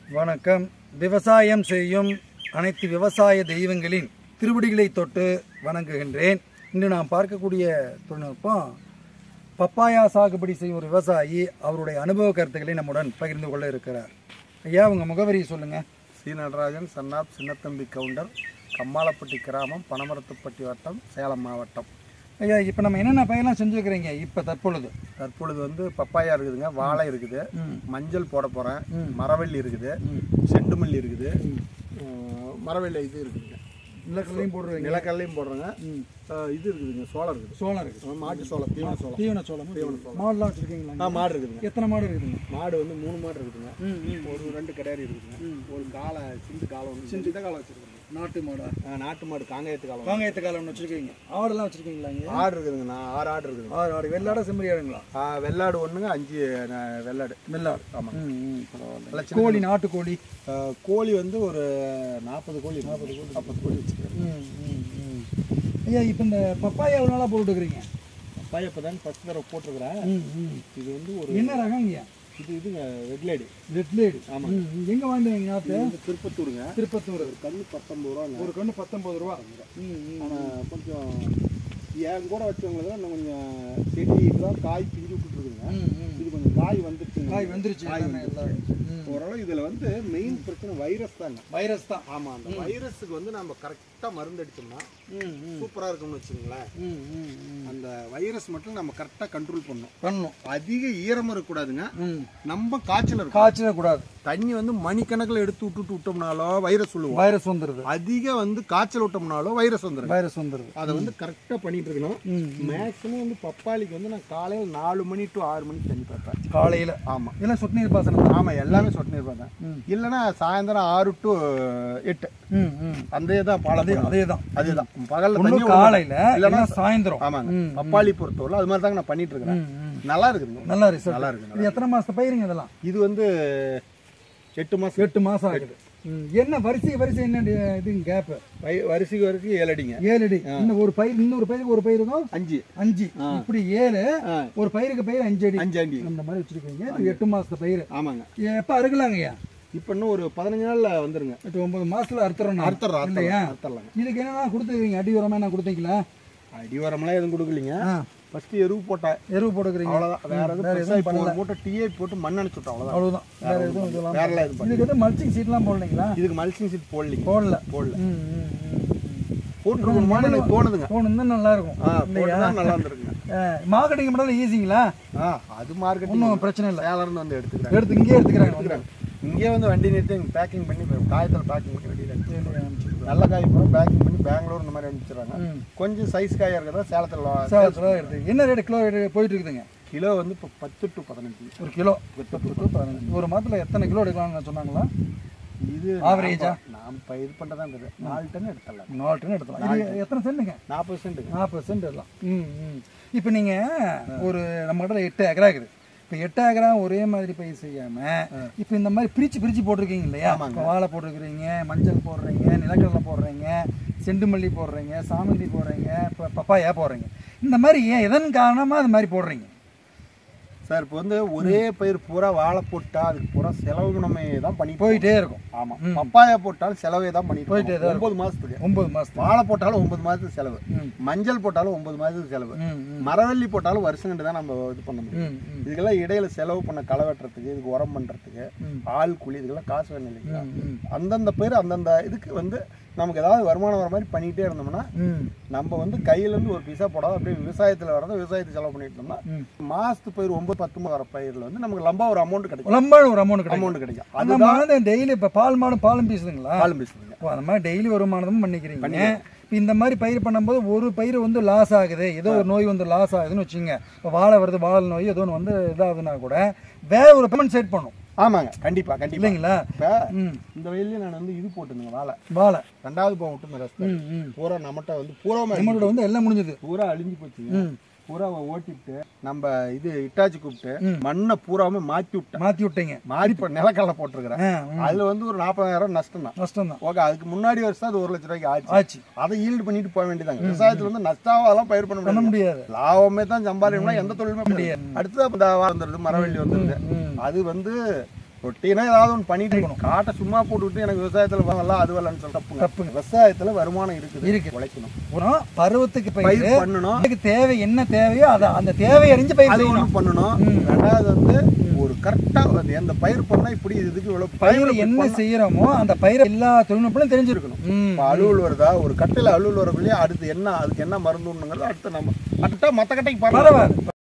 வணக்கம் விவசாயம் செய்யும் அனைத்து விவசாய தெய்வங்களின் திருவடிகளை தொட்டு வணங்குகின்றேன் இன்று நாம் பார்க்கக்கூடிய தொழில்நுட்பம் பப்பாயா சாகுபடி செய்யும் ஒரு விவசாயி அவருடைய அனுபவ கருத்துக்களை நம்முடன் பகிர்ந்து கொள்ள இருக்கிறார் ஐயா உங்கள் முகவரி சொல்லுங்கள் சி நடராஜன் சன்னாப் சின்னத்தம்பி கவுண்டர் கம்மாளப்பட்டி கிராமம் பனமரத்துப்பட்டி வட்டம் சேலம் மாவட்டம் ஐயா இப்போ நம்ம என்னென்ன பயிரெல்லாம் செஞ்சுருக்கிறீங்க இப்போ தற்பொழுது தற்பொழுது வந்து பப்பாயா இருக்குதுங்க வாழை இருக்குது ம். மஞ்சள் போட போகிறேன் ம். மரவள்ளி இருக்குது ம். செண்டுமல்லி இருக்குது அஹ், மரவள்ளி இது இருக்குதுங்க நிலக்கடலையும் போடுறீங்க நிலக்கடலையும் போடுறேங்க ம் அஹ், இது இருக்குதுங்க சோளம் இருக்குது சோளம் இருக்குது அஹ், மாட்டு சோளம் தீவன சோளம் தீவன சோளம் தீவன சோளம் மாடுலாம் வச்சுருக்கீங்களா ஆ மாடு இருக்குதுங்க எத்தனை மாடு இருக்குதுங்க மாடு வந்து மூணு மாடு இருக்குதுங்க ம் ம் ஒரு ரெண்டு கிடாரி இருக்குதுங்க ஒரு காலை சிந்து காலம் ஒன்று சிந்து காலம் வச்சுருக்குங்க நாட்டு மாடா நாட்டு மாடு காங்கேயத்து காலம் காங்காயத்து காலம் ஒன்று வச்சுருக்கீங்க ஆடெல்லாம் வச்சுருக்கீங்களா இங்கே ஆடு இருக்குதுங்கண்ணா ஆறு ஆடு இருக்குதுங்க ஆறு ஆடு வெள்ளாடா செம்மறி ஆடுங்களா ஆ, வெள்ளாடு ஒன்றுங்க அஞ்சு ந- வெள்ளாடு வெள்ளாடு ஆமாங்க ம் ம் பரவாயில்ல நல்லா சின்ன கோழி நாட்டு கோழி ஆ, கோழி வந்து ஒரு நாற்பது கோழி நாற்பது கோழி நாற்பது கோழி வச்சுக்கிறேன் ம் ம் ம் ஐயா இப்போ இந்த பப்பாயா எவ்வளோ நாளாக போட்டுருக்குறீங்க பையன் இப்போ தான் ஃபஸ்ட் தடவை போட்டிருக்கிறேன் ம் ம் இது வந்து ஒரு என்ன ரகம் ஐயா இது இதுங்க ரெட்லேடு ரெட் லேடு ஆமாம். ம் ம். எங்கே வாங்குறீங்க நாற்று வந்து திருப்பத்தூருங்க திருப்பத்தூர் கண்ணு பத்தொம்பது ரூபாங்க ஒரு கன்று பத்தொம்பது ரூபா ம் ம் ஆனால் கொஞ்சம் என் கூட வச்சவங்களுக்கு தான் இன்னும் கொஞ்சம் செடி தான் காய் பிஞ்சு விட்டுருக்குங்க ம் ம் இது கொஞ்சம் காய் வந்துருச்சு காய் வந்துருச்சு காய் எல்லாமே வந்துருச்சு. எல்லாம் ம் ஓரளவு இதில் வந்து மெயின் பிரச்சனை வைரஸ் தாங்க வைரஸ் தான் ஆமாம் அந்த வைரஸுக்கு வந்து நம்ம கரெக்டாக மருந்து அடிச்சோம்னா ம் ம் சூப்பராக இருக்கும்னு வச்சுங்களேன் ம் ம் ம் அந்த வைரஸ் மட்டும் நம்ம கரெக்டாக கண்ட்ரோல் பண்ணணும் பண்ணும் அதிக ஈரம் இருக்கக்கூடாதுங்க ம் நம்ம காய்ச்சல் இருக்கும் காய்ச்சக்கூடாது தண்ணி வந்து மணிக்கணக்கில் எடுத்து விட்டுட்டு விட்டோம்னாலோ வைரஸ் சொல்லுவோம் வைரஸ் வந்துடுது அதிக வந்து காய்ச்சல் விட்டோம்னாலோ வைரஸ் வந்துடும் வைரஸ் வந்துடுது அதை வந்து கரெக்டாக பண்ணிட்டு இருக்கணும் ம் மேக்ஸிமம் வந்து பப்பாளிக்கு வந்து நான் காலையில் நாலு மணி டு ஆறு மணிக்கு தண்ணி பார்ப்பேன் காலையில் ஆமாம் இதெல்லாம் சொட்டு நீர் பாசனம் தான் ஆமாம் எல்லாமே சொட்டு நீர் பார்த்தேன் ம். இல்லைன்னா சாயந்தரம் ஆறு டு எட்டு ம் ம் அந்த தான் பாலம் அதே அதே தான் அதுதான் பகலில் ஒன்று தண்ணி காலையில் இல்லைன்னா இல்லைன்னா சாயந்தரம் ஆமாங்க ம், பப்பாளி பொறுத்தவரை அது மாதிரி தாங்க நான் பண்ணிட்டு இருக்கிறேன் ம் ம் நல்லா இருக்குதுங்க நல்லா ரிசல்ட் நல்லா இருக்கு இது எத்தனை மாசத்து பயிருங்க இதெல்லாம் இது வந்து எட்டு மாசம் எட்டு மாசம் ஆகுது ம். என்ன வரிசை வரிசை என்ன டி- இதுங்க கேப் வரி- வரிசைக்கு வரைக்கும் ஏழு அடிங்க ஏழு அடி இன்னும் ஒரு பயிர் இன்னொரு பயிருக்கு ஒரு பயிருக்கும் அஞ்சு அஞ்சு இப்படி ஏழு ஆ. ஒரு பயிருக்கு பயிர் அஞ்சு அடி அஞ்சு அடி அந்த மாதிரி வச்சிருக்கீங்க இது எட்டு மாசத்து பயிர் ஆமாங்க எப்போ அறுக்கலாங்கய்யா இப்போ இன்னும் ஒரு பதினஞ்சு நாள்ல வந்துருங்க எட்டு ஒன்பது மாசத்துல அறுத்துறோம் நான். அறுத்தர்றோம் இல்லையா அறுத்தரலாங்க இதுக்கு என்னென்ன கொடுத்துருக்கீங்க அடி உரமா என்ன கொடுத்தீங்களா அடி உரமெல்லாம் எதுவும் கொடுக்கலீங்க ஆ ஃபர்ஸ்ட் எருவு போட்டேன் எருவு போட்டுக்கிறீங்க அவ்வளோதான் வேற எதுவும் பெருசா இப்போ ஒரு மூட்டை டீயே போட்டு மண் அணைச்சு விட்டோம் அவ்வளோதான் அவ்வளவுதான் வேற எதுவும் இதெல்லாம் வேற எல்லாம் எதுவும் பண்ணல. இதுக்கு எதுவும் மல்ச்சிங் சீட்லாம் போடலைங்களா இதுக்கு மல்சிங் சீட் போடலீங்க போடல போடல ம் ம் ம் போட்டுருக்கணுமான்னு எனக்கு தோணுதுங்க போகணும் தான் நல்லா இருக்கும் ஆ போட்டுதான் நல்லா இருந்திருக்குங்க மார்க்கெட்டிங் பண்ணாலும் ஈஸிங்களா ஆ அது மார்க்கெட்டிங் ஒன்றும் பிரச்சனை இல்லை சேலம் இருந்து வந்து எடுத்துக்கிறேன் எடுத்து இங்கேயே எடுத்துக்கிறாங்க வந்து. இங்கே வந்து வண்டி நிறுத்தி பேக்கிங் பண்ணி காயத்தில் பேக்கிங் பண்ணி வெளியில் அனுப்பிச்சிடுறாங்க நல்ல காய் பூரா பேக்கிங் பண்ணி பெங்களூர் இந்த மாதிரி அனுப்பிச்சிடுறாங்க ம். கொஞ்சம் சைஸ் காயாக இருக்கிறதா சேலத்தில் சேலத்தில் எடுத்து என்ன ரேட் கிலோ ரேட் போயிட்டு இருக்குதுங்க கிலோ வந்து இப்போ பத்து டு பதினஞ்சு ஒரு கிலோ பத்து to பதினஞ்சு ஒரு மாதத்தில் எத்தனை கிலோ எடுக்கலாம்னு சொன்னாங்களா இது Average-ஆ? நாம் இப்போ இது பண்ணுறதா இருக்குது நாலு டன் எடுத்துடலாம் நாலு டன் எடுத்துலாம் இது எத்தனை சென்ட்டுங்க நாற்பது சென்ட்டுங்க நாற்பது சென்ட் எல்லாம் ம் ம் இப்போ நீங்கள் ஒரு நம்ம கிட்ட எட்டு ஏக்கரா இருக்குது இப்போ எட்டு ஏக்கரா ஒரே மாதிரி பயிர் செய்யாமல் இப்போ இந்த மாதிரி பிரித்து பிரித்து போட்டிருக்கீங்க இல்லையா இப்போ வாழை போட்டிருக்கிறீங்க மஞ்சள் போடுறீங்க நிலக்கடலை போடுறீங்க செண்டுமல்லி போடுறீங்க சாமந்தி போடுறீங்க இப்போ பப்பாயா போடுறீங்க இந்த மாதிரி ஏன் எதன் காரணமாக அது மாதிரி போடுறீங்க சார் இப்போ வந்து ஒரே பயிர் பூரா வாழை போட்டா அதுக்கு பூரா செலவு நம்ம தான் பண்ணி போயிட்டே இருக்கும் ஆமாம் பப்பாயா போட்டாலும் செலவே தான் பண்ணிட்டு போயிட்டே இருக்கோம். ஒன்பது மாதத்துக்கு ஒம்பது மாதத்துக்கு வாழை போட்டாலும் ஒன்பது மாதத்துக்கு செலவு ம். மஞ்சள் போட்டாலும் ஒன்பது மாதத்துக்கு செலவு ம் ம் மரவள்ளி போட்டாலும் வருஷம் கண்டு தான் நம்ம இது பண்ண முடியும் ம் ம் இதுக்கெல்லாம் இடையில செலவு பண்ண களை வெட்டுறதுக்கு இதுக்கு உரம் பண்ணுறதுக்கு ம். ஆள் கூலி இதுக்கெல்லாம் காசு வேணும் இல்லைங்களா ம், ம் அந்தந்த பேர் அந்தந்த இதுக்கு வந்து நமக்கு ஏதாவது வருமானம் வர மாதிரி பண்ணிக்கிட்டே இருந்தோம்னா ம் நம்ம வந்து கையிலேருந்து ஒரு பைசா போடாத அப்படியே விவசாயத்தில் வரத விவசாயத்துக்கு செலவு பண்ணிட்டு இருந்தோம்னா ம் மாசத்து பயிர் ஒன்பது பத்து வர பயிரில் வந்து நமக்கு லம்பா ஒரு அமௌண்ட் கிடைக்கும் லம்பாடு ஒரு அமௌண்ட் கிடைக்கும் அமௌண்ட் கிடைக்கும் அந்த அது மாதிரி டெய்லி இப்போ பால் மாடும் பாலும் பீசுதுங்களா பாலும் பேசுறீங்க ஓ அந்த மாதிரி டெய்லி வருமானமும் பண்ணிக்கிறீங்க இப்போ இந்த மாதிரி பயிர் பண்ணும்போது ஒரு பயிர் வந்து லாஸ் ஆகுது ஏதோ ஒரு நோய் வந்து லாஸ் ஆகுதுன்னு வச்சுங்க இப்போ வாழை வருது வாழை நோய் ஏதோ ஒன்று வந்து இதாகுதுன்னா கூட வேற ஒரு பேமெண்ட் செட் பண்ணும் ஆமாங்க கண்டிப்பா கண்டிப்பா இல்லைங்களா இப்போ ம் இந்த வெயிலையும் நான் வந்து இது போட்டுருந்தேங்க வாழை வாழை ரெண்டாவது போக விட்டு ரஸ்தை ம் ம் பூரா நம்மகிட்ட வந்து பூராமே நம்மளோட வந்து எல்லாம் முடிஞ்சது பூரா அழிஞ்சு போச்சுங்க ம் பூரா ஓட்டிட்டு நம்ம இது இட்டாச்சி கூப்பிட்டு ம். மண்ணை பூராமே மாத்தி விட்டேன் மாற்றி விட்டீங்க மாறி இப்போ நிலக்கடலை போட்டிருக்கிறேன் ஆ ம். அதுல வந்து ஒரு நாற்பதாயிரம் நஷ்டம் தான் நஷ்டம் தான் ஓகே அதுக்கு முன்னாடி வருஷம் அது ஒரு லட்ச ரூபாய்க்கு ஆச்சு ஆச்சு அதை ஈல்டு பண்ணிட்டு போக வேண்டியதாங்க விவசாயத்துல வந்து நஷ்டாவெல்லாம் பயிர் பண்ண பண்ண முடியாது முடியாது லாபமே தான் சம்பாதிக்கணும்னா எந்த தொழிலுமே முடியாது அடுத்து இந்த வந்துடுது மரவள்ளி வந்துடுது ம் அது வந்து ரொட்டீனா ஏதாவது ஒன்று பண்ணிட்டு இருக்கணும் காட்டை சும்மா போட்டுவிட்டு எனக்கு விவசாயத்தில் வரலாம் அது வரலன்னு சொல்ல தப்புங்க தப்புங்க. விவசாயத்தில் வருமானம் இருக்குது இருக்கு. உழைக்கணும் அப்புறம் பருவத்துக்கு பயிர் பயிர் பண்ணணும் அதுக்கு தேவை என்ன தேவையோ அதை அந்த தேவை அறிஞ்சு பயிர் அது செய்யணும் ஒன்று பண்ணணும் ரெண்டாவது வந்து ஒரு கரெக்டாக எந்த பயிர் பண்ணா இப்படி இதுக்கு இவ்வளோ பயிர் என்ன செய்யறோமோ அந்த பயிரை எல்லா தொழில்நுட்பங்களும் தெரிஞ்சிருக்கணும் ம். இப்போ அலுவல் வருதா ஒரு கட்டையில் அலுவல் வரக்குள்ளேயே அடுத்து என்ன அதுக்கு என்ன மருந்து விடணுங்கிறது அடுத்து நம்ம கரெக்டாக மற்ற கட்டைக்கு பரவாயில்ல பரவாயில்ல